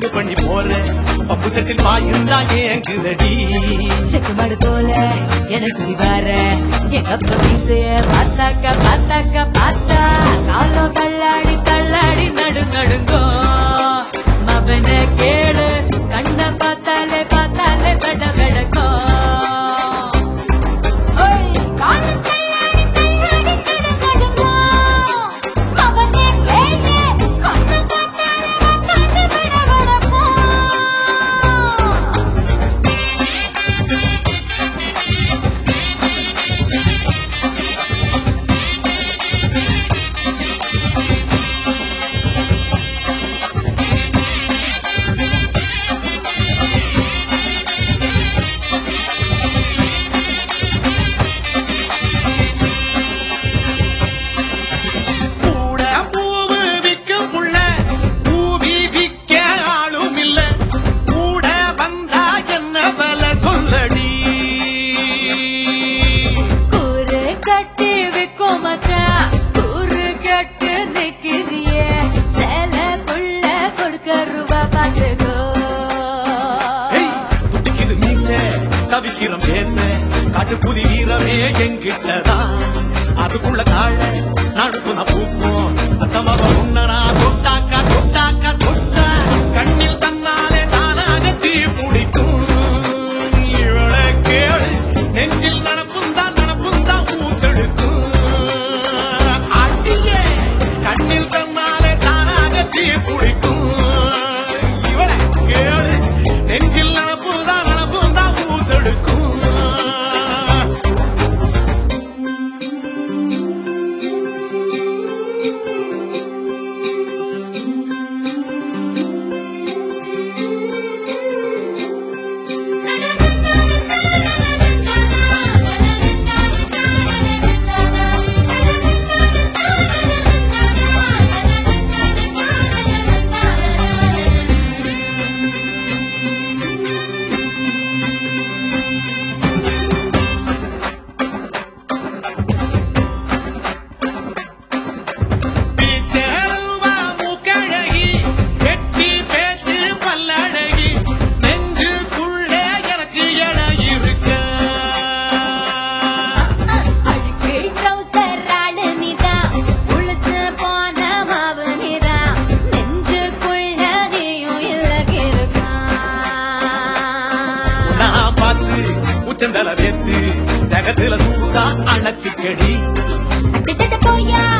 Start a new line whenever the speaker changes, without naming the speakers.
பண்ணி போற பப்பு செட்டில் பாயிருந்தா ஏங்குதடி
செக்கு மாடு போல என்ன சொல்லி வர எங்க அப்பா மீசைய பார்த்தாக்க பார்த்தாக்க பார்த்தா காலம் தள்ளாடி தள்ளாடி நடு நடுங்கோ மவன கேளு கண்ண பார்த்தாலே பார்த்தாலே பெட பெடக்கோ
கூட பூவு விக்கும் புள்ள பூவி விக்க ஆளும் இல்ல கூட வந்தா என்ன பல சொல்லடி
கூறு கட்டி விக்கும் மச்சான் கூறு கட்டு நிக்கிறியே சேல புள்ள கொடுக்க ரூபா பாத்துக்கோ
ஏய், துடிக்குது மீச தவிக்கிறோம் பேச காட்டு புலி வீரமே எங்கிட்டதான் அதுக்குள்ள காழ நாடு சொன்ன பூப்போம் அத்தமாக உன்னனா தொட்டாக்கா தொட்டாக்கா தொட்டா கண்ணில் தன்னாலே தானாக தீ பிடிக்கும் இவளை கேளு நெஞ்சில் நடப்பும் தான் நடப்பும் தான் ஊத்தெடுக்கும் அடியே கண்ணில் தன்னாலே தானாக தீ பிடிக்கும் இவளை கேளு நெஞ்சில் நடப்பும் தான் நடப்பும் தான் ஊத்தெடுக்கும் பேச்சருவா மூக்கழகி, கெட்டி பேச்சு பல்லழகி, நெஞ்சுக்குள்ளே எனக்கு இடம் இருக்கா?
அழுக்கு trouser ஆளு நீதான், உளுத்து போன மாவு நீதான், நெஞ்சுக்குள்ள நீயும் இலகிருக்கா.
நான் பார்த்து உச்சந்தல வேத்து தகத்துல சூடா அணைச்சிக்கடி
அட்டட்டட்ட போயா